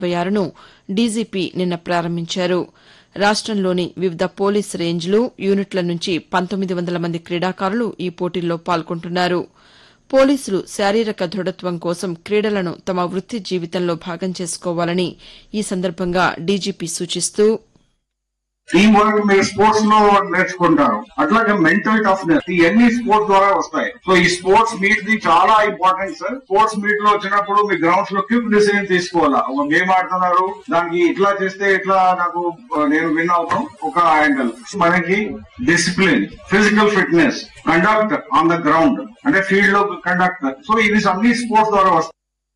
ఇరవై ఆరును డీజీపీ నిన్న ప్రారంభించారు రాష్టంలోని వివిధ పోలీస్ రేంజ్లు యూనిట్ల నుంచి పంతొమ్మిది వందల మంది క్రీడాకారులు ఈ పోటీల్లో పాల్గొంటున్నారు పోలీసులు శారీరక దృఢత్వం కోసం క్రీడలను తమ వృత్తి జీవితంలో భాగం చేసుకోవాలని ఈ సందర్భంగా డీజీపీ సూచిస్తూ టీం వర్క్ మీరు స్పోర్ట్స్ లో నేర్చుకుంటారు అట్లాగే మెంటల్ టఫ్నెస్ ఇవన్నీ స్పోర్ట్స్ ద్వారా వస్తాయి సో ఈ స్పోర్ట్స్ మీట్ ది చాలా ఇంపార్టెంట్ సార్ స్పోర్ట్స్ మీట్ లో వచ్చినప్పుడు మీ గ్రౌండ్స్ లో క్విక్ డిసిజన్ తీసుకోవాలా ఒక గేమ్ ఆడుతున్నారు దానికి ఇట్లా చేస్తే ఇట్లా నాకు ఆ, నేను విన్ అవుతాం ఒక యాంగిల్ మనకి discipline physical fitness conduct on the ground అంటే ఫీల్డ్ లో కండక్ట్ సో ఇవి అన్ని స్పోర్ట్స్ ద్వారా వస్తాయి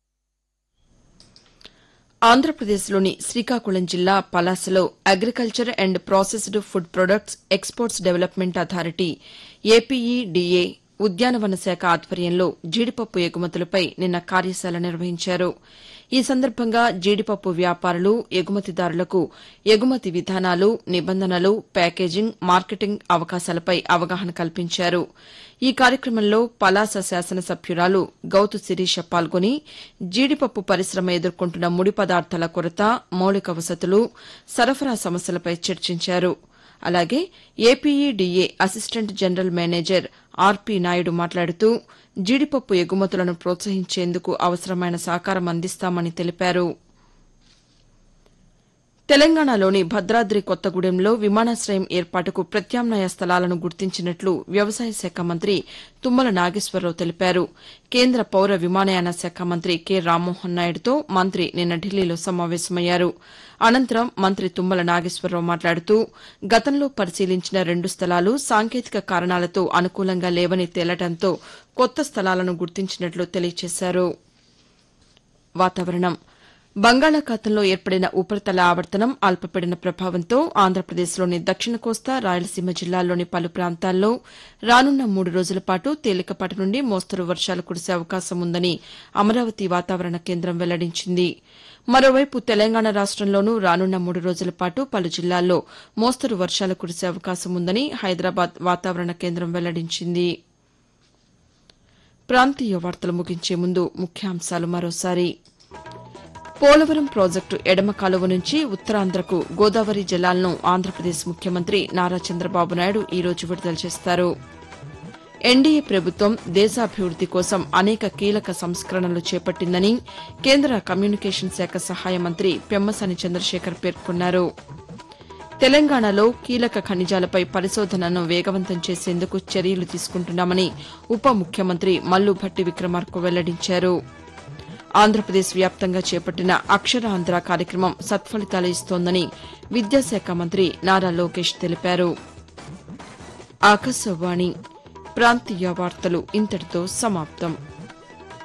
ఆంధ్రప్రదేశ్లోని శ్రీకాకుళం జిల్లా పలాసలో agriculture and processed food products exports development authority APEDA ఉద్యానవన శాఖ ఆధ్వర్యంలో జీడిపప్పు ఎగుమతులపై నిన్న కార్యశాల నిర్వహించారు ఈ సందర్భంగా జీడిపప్పు వ్యాపారులు ఎగుమతిదారులకు ఎగుమతి విధానాలు నిబంధనలు ప్యాకేజింగ్ మార్కెటింగ్ అవకాశాలపై అవగాహన కల్పించారు ఈ కార్యక్రమంలో పలాస శాసనసభ్యురాలు గౌతు శిరీష పాల్గొని జీడిపప్పు పరిశ్రమ ఎదుర్కొంటున్న ముడి పదార్థాల కొరత మౌలిక వసతులు సరఫరా సమస్యలపై చర్చించారు అలాగే APEDA assistant general manager R P Naidu మాట్లాడుతూ జీడిపప్పు ఎగుమతులను ప్రోత్సహించేందుకు అవసరమైన సహకారం అందిస్తామని తెలిపారు తెలంగాణలోని భద్రాద్రి కొత్తగూడెంలో విమానాశ్రయం ఏర్పాటుకు ప్రత్యామ్నాయ స్థలాలను గుర్తించినట్లు వ్యవసాయ శాఖ మంత్రి తుమ్మల నాగేశ్వరరావు తెలిపారు కేంద్ర పౌర విమానయాన శాఖ మంత్రి కె రామ్మోహన్ నాయుడుతో మంత్రి నిన్న ఢిల్లీలో సమావేశమయ్యారు అనంతరం మంత్రి తుమ్మల నాగేశ్వరరావు మాట్లాడుతూ గతంలో పరిశీలించిన రెండు స్థలాలు సాంకేతిక కారణాలతో అనుకూలంగా లేవని తేలటంతో కొత్త స్థలాలను గుర్తించినట్లు తెలియజేశారు వాతావరణం బంగాళాఖాతంలో ఏర్పడిన ఉపరితల ఆవర్తనం అల్పపీడన ప్రభావంతో ఆంధ్రప్రదేశ్లోని దక్షిణ కోస్తా రాయలసీమ జిల్లాల్లోని పలు ప్రాంతాల్లో రానున్న మూడు రోజుల పాటు తేలికపాటి నుండి మోస్తరు వర్షాలు కురిసే అవకాశం ఉందని అమరావతి వాతావరణ కేంద్రం వెల్లడించింది మరోవైపు తెలంగాణ రాష్టంలోనూ రానున్న మూడు రోజుల పాటు పలు జిల్లాల్లో మోస్తరు వర్షాలు కురిసే అవకాశం ఉందని హైదరాబాద్ వాతావరణ కేంద్రం వెల్లడించింది ప్రాంతీయ వార్తలు ముగించే ముందు ముఖ్యాంశాలు మరోసారి పోలవరం ప్రాజెక్టు ఎడమ కాలువ నుంచి ఉత్తరాంధ్రకు గోదావరి జలాలను ఆంధ్రప్రదేశ్ ముఖ్యమంత్రి నారా చంద్రబాబు నాయుడు ఈ రోజు విడుదల చేస్తారు ఎన్డీఏ ప్రభుత్వం దేశాభివృద్ది కోసం అనేక కీలక సంస్కరణలు చేపట్టిందని కేంద్ర కమ్యూనికేషన్ శాఖ సహాయ మంత్రి పెమ్మసాని చంద్రశేఖర్ పేర్కొన్నారు తెలంగాణలో కీలక ఖనిజాలపై పరిశోధనను వేగవంతం చేసేందుకు చర్యలు తీసుకుంటున్నామని ఉప ముఖ్యమంత్రి మల్లు భట్టి విక్రమార్క వెల్లడించారు ఆంధ్రప్రదేశ్ వ్యాప్తంగా చేపట్టిన అక్షరాంధ్ర కార్యక్రమం సత్ఫలితాలు ఇస్తోందని విద్యాశాఖ మంత్రి నారా లోకేష్ తెలిపారు ఆకాశవాణి ప్రాంతీయ వార్తలు ఇంతటితో సమాప్తం